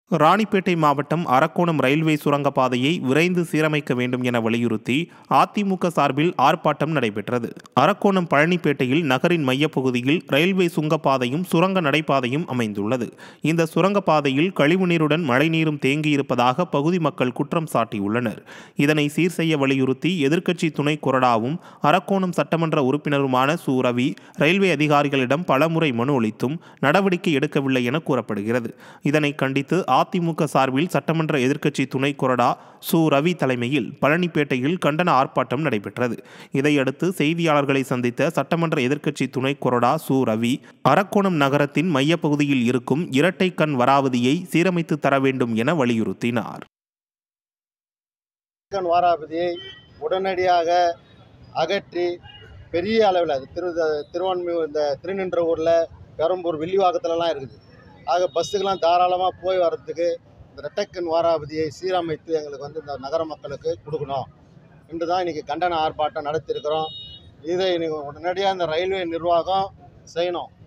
ராணிப்பேட்டை மாவட்டம் அரக்கோணம் ரயில்வே சுரங்கப்பாதையை விரைந்து சீரமைக்க வேண்டும் என வலியுறுத்தி அதிமுக சார்பில் ஆர்ப்பாட்டம் நடைபெற்றது அரக்கோணம் பழனிப்பேட்டையில் நகரின் மையப்பகுதியில் ரயில்வே சுங்கப்பாதையும் சுரங்க நடைபாதையும் அமைந்துள்ளது இந்த சுரங்கப்பாதையில் கழிவுநீருடன் மழைநீரும் தேங்கியிருப்பதாக பகுதி மக்கள் குற்றம் சாட்டியுள்ளனர் இதனை சீர் செய்ய வலியுறுத்தி எதிர்க்கட்சி துணை கொறடாவும் அரக்கோணம் சட்டமன்ற உறுப்பினருமான சு ரவி ரயில்வே அதிகாரிகளிடம் பலமுறை மனு அளித்தும் நடவடிக்கை எடுக்கவில்லை என கூறப்படுகிறது இதனை கண்டித்து அதிமுக சார்பில் சட்டமன்ற எதிர்க்கட்சி துணை கொறடா சு ரவி தலைமையில் பழனிப்பேட்டையில் கண்டன ஆர்ப்பாட்டம் நடைபெற்றது இதையடுத்து செய்தியாளர்களை சந்தித்த சட்டமன்ற எதிர்க்கட்சி துணை கொறடா சு ரவி அரக்கோணம் நகரத்தின் மையப்பகுதியில் இருக்கும் இரட்டை கண் வராவதியை சீரமைத்து தர வேண்டும் என வலியுறுத்தினார் கண் வாராபதியை உடனடியாக அகற்றி பெரிய அளவில் அது திரு திருவான்மையூர் இந்த திருநின்ற ஊரில் பெரம்பூர் வில்லிவாக்கத்துலலாம் இருக்குது ஆக பஸ்ஸுக்கெல்லாம் தாராளமாக போய் வர்றதுக்கு இந்த ரெட்டைக்கண் வாராபதியை சீரமைத்து எங்களுக்கு வந்து இந்த நகர மக்களுக்கு கொடுக்கணும் என்று தான் இன்றைக்கி கண்டன ஆர்ப்பாட்டம் நடத்தியிருக்கிறோம் இதை இன்னைக்கு உடனடியாக இந்த ரயில்வே நிர்வாகம் செய்யணும்